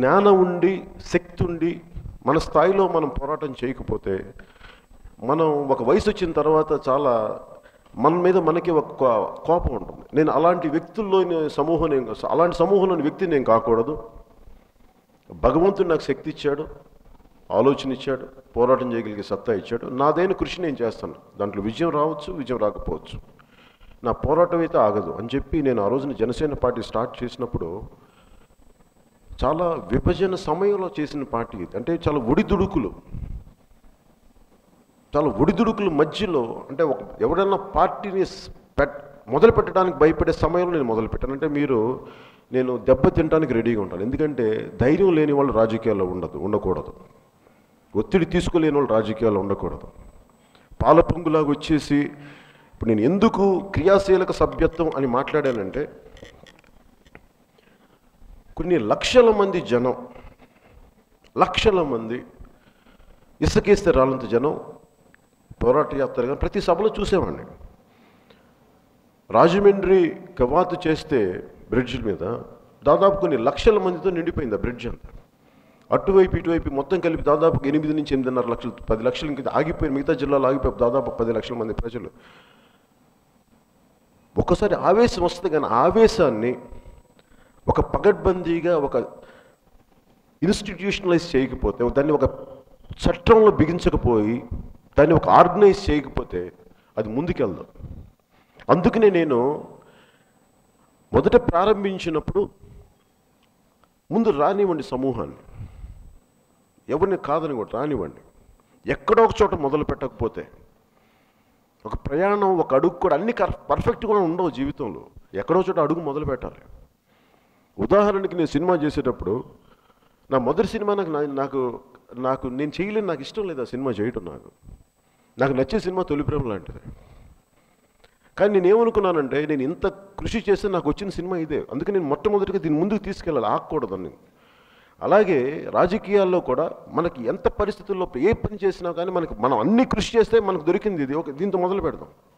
జ్ఞానం ఉండి శక్తి ఉండి మన స్థాయిలో మనం పోరాటం చేయకపోతే మనం ఒక వయసు వచ్చిన తర్వాత చాలా మన మీద మనకి ఒక కో- కోపం ఉంటుంది నేను అలాంటి వ్యక్తుల్లోని సమూహం నేను అలాంటి సమూహంలోని వ్యక్తి నేను కాకూడదు భగవంతుడు నాకు శక్తి ఇచ్చాడు ఆలోచన ఇచ్చాడు పోరాటం చేయగలిగే సత్తా ఇచ్చాడు నాదైన కృషి నేను చేస్తాను దాంట్లో విజయం రావచ్చు విజయం రాకపోవచ్చు నా పోరాటం అయితే ఆగదు అని చెప్పి నేను ఆ రోజున జనసేన పార్టీ స్టార్ట్ చేసినప్పుడు చాలా విభజన సమయంలో చేసిన పార్టీ ఇది అంటే చాలా ఒడిదుడుకులు చాలా ఒడిదుడుకుల మధ్యలో అంటే ఒక ఎవడన్నా పార్టీని స్- పెట్ మొదలు పెట్టడానికి భయపడే సమయంలో నేను మొదలు పెట్టాను అంటే మీరు నేను దెబ్బ తినడానికి రెడీగా ఉంటాను ఎందుకంటే ధైర్యం లేని వాళ్ళు రాజకీయాల్లో ఉండదు ఉండకూడదు ఒత్తిడి తీసుకోలేని వాళ్ళు రాజకీయాల్లో ఉండకూడదు పాల పొంగులాగా వచ్చేసి ఇప్పుడు నేను ఎందుకు క్రియాశీలక సభ్యత్వం అని మాట్లాడానంటే కొన్ని లక్షల మంది జనం లక్షల మంది ఇసుకేస్తే రాలంత జనం పోరాట యాత్రగా ప్రతి సభలో చూసేవాడిని రాజమండ్రి కవాతు చేస్తే బ్రిడ్జ్ మీద దాదాపు కొన్ని లక్షల మందితో నిండిపోయింది ఆ బ్రిడ్జ్ అంతా అటువైపు ఇటువైపు మొత్తం కలిపి దాదాపు ఎనిమిది నుంచి ఎనిమిదిన్నర లక్షలు పది లక్షలు ఇంకా ఆగిపోయి మిగతా జిల్లాలో ఆగిపోయి దాదాపు పది లక్షల మంది ప్రజలు ఒక్కసారి ఆవేశం వస్తుంది కానీ ఆవేశాన్ని ఒక పగడ్బందీగా ఒక ఇన్స్టిట్యూషనలైజ్ చేయకపోతే దాన్ని ఒక చట్టంలో బిగించకపోయి దాన్ని ఒక ఆర్గనైజ్ చేయకపోతే అది ముందుకెళ్దాం అందుకనే నేను మొదట ప్రారంభించినప్పుడు ముందు రానివ్వండి సమూహాన్ని ఎవరిని కాదని కూడా రానివ్వండి ఎక్కడో ఒక చోట మొదలు పెట్టకపోతే ఒక ప్రయాణం ఒక అడుగు కూడా అన్ని కర్ పర్ఫెక్ట్ కూడా ఉండవు జీవితంలో ఎక్కడో చోట అడుగు మొదలు పెట్టాలి ఉదాహరణకి నేను సినిమా చేసేటప్పుడు నా మొదటి సినిమా నాకు నా- నాకు నాకు నేను చేయలేను నాకు ఇష్టం లేదు ఆ సినిమా చేయటం నాకు నాకు నచ్చే సినిమా తొలి ప్రేమ లాంటిది కానీ నేను ఏమనుకున్నానంటే నేను ఇంత కృషి చేస్తే నాకు వచ్చిన సినిమా ఇదే అందుకే నేను మొట్టమొదటిగా దీన్ని ముందుకు తీసుకెళ్ళాలి ఆగకూడదని అలాగే రాజకీయాల్లో కూడా మనకి ఎంత పరిస్థితుల్లో ఏ పని చేసినా కానీ మనకి మనం అన్ని కృషి చేస్తే మనకు దొరికింది ఇది ఒక దీంతో మొదలు పెడదాం